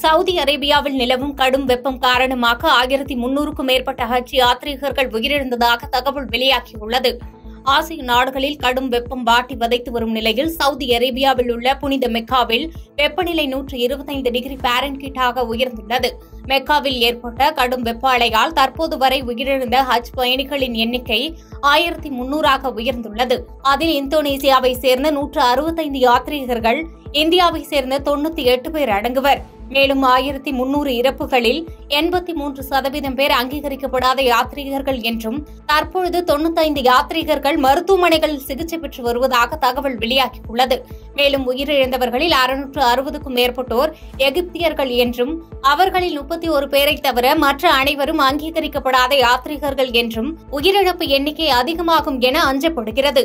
Saudi அரேபியாவில் நிலவும் கடும் வெப்பம் காரணமாக ஆயிரத்தி முன்னூறுக்கும் மேற்பட்ட ஹஜ் யாத்ரீகர்கள் உயிரிழந்ததாக தகவல் வெளியாகியுள்ளது ஆசிய நாடுகளில் கடும் வெப்பம் வாட்டி வதைத்து வரும் நிலையில் சவுதி அரேபியாவில் உள்ள புனித மெக்காவில் வெப்பநிலை நூற்று இருபத்தைந்து டிகிரி பாரன்கீட்டாக உயர்ந்துள்ளது மெக்காவில் ஏற்பட்ட கடும் வெப்ப அலையால் தற்போது வரை உயிரிழந்த ஹஜ் பயணிகளின் எண்ணிக்கை ஆயிரத்தி முன்னூறாக உயர்ந்துள்ளது அதில் இந்தோனேசியாவை சேர்ந்த நூற்று அறுபத்தைந்து யாத்ரீகர்கள் இந்தியாவை சேர்ந்த தொண்ணூத்தி எட்டு பேர் அடங்குவர் மேலும் ஆயிரத்தி முன்னூறு இறப்புகளில் எண்பத்தி மூன்று சதவீதம் பேர் அங்கீகரிக்கப்படாத யாத்ரீகர்கள் என்றும் தற்பொழுது தொண்ணூத்தைந்து யாத்ரீகர்கள் மருத்துவமனைகளில் சிகிச்சை பெற்று வருவதாக தகவல் வெளியாகியுள்ளது மேலும் உயிரிழந்தவர்களில் அறுநூற்று அறுபதுக்கும் மேற்பட்டோர் எகிப்தியர்கள் என்றும் அவர்களில் முப்பத்தி ஒரு பேரை தவிர மற்ற அனைவரும் அங்கீகரிக்கப்படாத யாத்ரீகர்கள் என்றும் உயிரிழப்பு எண்ணிக்கை அதிகமாகும் என அஞ்சப்படுகிறது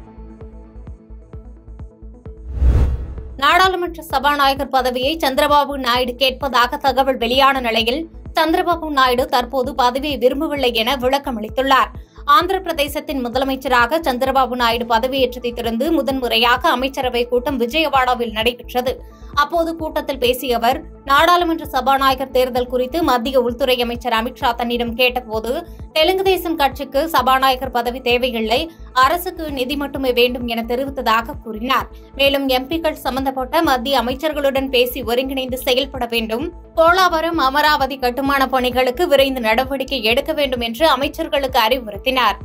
நாடாளுமன்ற சபாநாயகர் பதவியை சந்திரபாபு நாயுடு கேட்பதாக தகவல் வெளியான நிலையில் சந்திரபாபு நாயுடு தற்போது பதவியை விரும்பவில்லை என விளக்கம் அளித்துள்ளார் ஆந்திர பிரதேசத்தின் முதலமைச்சராக சந்திரபாபு நாயுடு பதவியேற்றதைத் தொடர்ந்து முதன்முறையாக அமைச்சரவை கூட்டம் விஜயவாடாவில் நடைபெற்றது அப்போது கூட்டத்தில் பேசிய அவர் நாடாளுமன்ற சபாநாயகர் தேர்தல் குறித்து மத்திய உள்துறை அமைச்சர் அமித்ஷா தன்னிடம் கேட்டபோது தெலுங்கு தேசம் கட்சிக்கு சபாநாயகர் பதவி தேவையில்லை அரசுக்கு நிதி மட்டுமே வேண்டும் என தெரிவித்ததாக கூறினார் மேலும் எம்பிக்கள் சம்பந்தப்பட்ட மத்திய அமைச்சர்களுடன் பேசி ஒருங்கிணைந்து செயல்பட வேண்டும் போலாவரம் அமராவதி கட்டுமான பணிகளுக்கு விரைந்து நடவடிக்கை எடுக்க வேண்டும் என்று அமைச்சர்களுக்கு அறிவுறுத்தினார்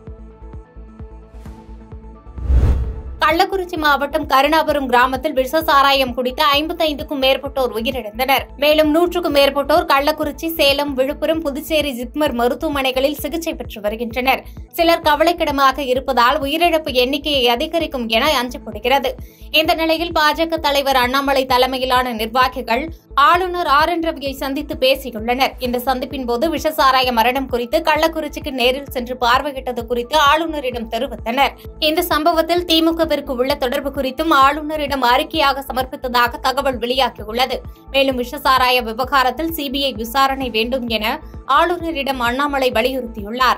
கள்ளக்குறிச்சி மாவட்டம் கருணாபுரம் கிராமத்தில் விஷ சாராயம் குடித்த ஐம்பத்தைந்துக்கும் மேற்பட்டோர் உயிரிழந்தனர் மேலும் நூற்றுக்கும் மேற்பட்டோர் கள்ளக்குறிச்சி சேலம் விழுப்புரம் புதுச்சேரி ஜிப்மர் மருத்துவமனைகளில் சிகிச்சை பெற்று வருகின்றனர் சிலர் கவலைக்கிடமாக இருப்பதால் உயிரிழப்பு எண்ணிக்கையை அதிகரிக்கும் என அஞ்சப்படுகிறது இந்த நிலையில் பாஜக தலைவர் அண்ணாமலை தலைமையிலான நிர்வாகிகள் ஆளுநர் ஆர் என் ரவியை சந்தித்து பேசியுள்ளனர் இந்த சந்திப்பின் போது விஷசாராய மரணம் குறித்து கள்ளக்குறிச்சிக்கு நேரில் சென்று பார்வையிட்டது குறித்து ஆளுநரிடம் தெரிவித்தனர் இந்த சம்பவத்தில் திமுகவிற்கு உள்ள தொடர்பு குறித்தும் ஆளுநரிடம் அறிக்கையாக சமர்ப்பித்ததாக தகவல் வெளியாகியுள்ளது மேலும் விஷசாராய விவகாரத்தில் சிபிஐ விசாரணை வேண்டும் என ஆளுநரிடம் அண்ணாமலை வலியுறுத்தியுள்ளார்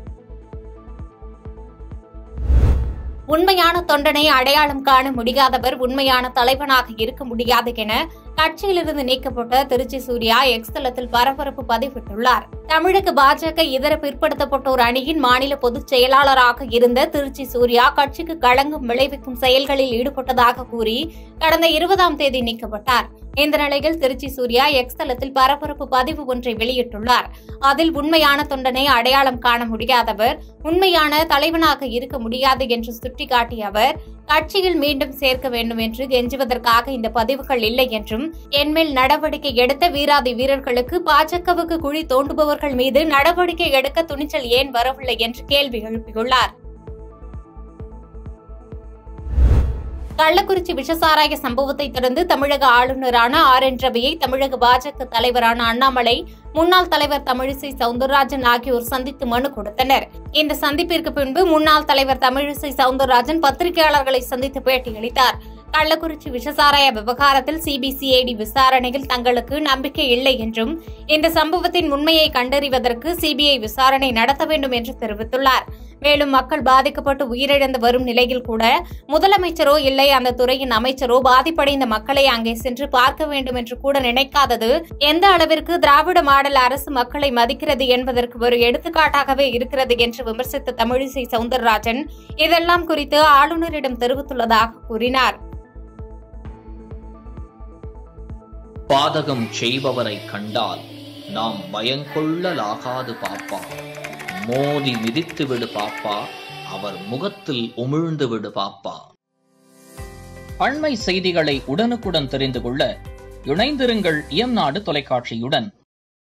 உண்மையான தொண்டனை அடையாளம் காண முடியாதவர் உண்மையான தலைவனாக இருக்க முடியாது என கட்சியிலிருந்து நீக்கப்பட்ட திருச்சி சூர்யா எக்ஸ் தளத்தில் பரபரப்பு பதிவிட்டுள்ளார் தமிழக பாஜக இதர பிற்படுத்தப்பட்டோர் அணியின் மாநில பொதுச் செயலாளராக இருந்த திருச்சி சூர்யா கட்சிக்கு களங்கம் விளைவிக்கும் செயல்களில் ஈடுபட்டதாக கூறி கடந்த இருபதாம் தேதி நீக்கப்பட்டார் இந்த நிலையில் திருச்சி சூர்யா எக்ஸ் தளத்தில் பரபரப்பு பதிவு ஒன்றை வெளியிட்டுள்ளார் அதில் உண்மையான தொண்டனை அடையாளம் காண முடியாதவர் உண்மையான தலைவனாக இருக்க முடியாது என்று சுட்டிக்காட்டிய அவர் கட்சியில் மீண்டும் சேர்க்க வேண்டும் என்று கெஞ்சுவதற்காக இந்த பதிவுகள் இல்லை என்றும் என்மேல் நடவடிக்கை எடுத்த வீராதி வீரர்களுக்கு பாஜகவுக்கு குழி தோண்டுபவர்கள் மீது நடவடிக்கை எடுக்க துணிச்சல் ஏன் வரவில்லை என்று கேள்வி எழுப்பியுள்ளார் கள்ளக்குறிச்சி விஷசாராய சம்பவத்தை தொடர்ந்து தமிழக ஆளுநரான ஆர் என் ரவியை தமிழக பாஜக தலைவரான அண்ணாமலை முன்னாள் தலைவர் தமிழிசை சவுந்தரராஜன் ஆகியோர் சந்தித்து மனு கொடுத்தனர் இந்த சந்திப்பிற்கு பின்பு முன்னாள் தலைவர் தமிழிசை சவுந்தரராஜன் பத்திரிகையாளர்களை சந்தித்து பேட்டியளித்தார் கள்ளக்குறிச்சி விஷசாராய விவகாரத்தில் சிபிசிஐடி விசாரணையில் தங்களுக்கு நம்பிக்கை இல்லை என்றும் இந்த சம்பவத்தின் உண்மையை கண்டறிவதற்கு சிபிஐ விசாரணை நடத்த வேண்டும் என்று தெரிவித்துள்ளார் மேலும் மக்கள் பாதிக்கப்பட்டு உயிரிழந்து வரும் நிலையில் கூட முதலமைச்சரோ இல்லை அந்த துறையின் அமைச்சரோ பாதிப்படைந்த மக்களை அங்கே சென்று பார்க்க வேண்டும் என்று கூட நினைக்காதது எந்த அளவிற்கு திராவிட மாடல் அரசு மக்களை மதிக்கிறது என்பதற்கு ஒரு எடுத்துக்காட்டாகவே இருக்கிறது என்று விமர்சித்த தமிழிசை சவுந்தரராஜன் இதெல்லாம் குறித்து ஆளுநரிடம் தெரிவித்துள்ளதாக கூறினார் பாதகம் செய்பவரை கண்டால் நாம் பயங்கொள்ளலாகாது பாப்பா மோதி மிதித்து விடு பாப்பா அவர் முகத்தில் உமிழ்ந்து விடு பாப்பா அண்மை செய்திகளை உடனுக்குடன் தெரிந்து கொள்ள இணைந்திருங்கள் இயம்நாடு தொலைக்காட்சியுடன்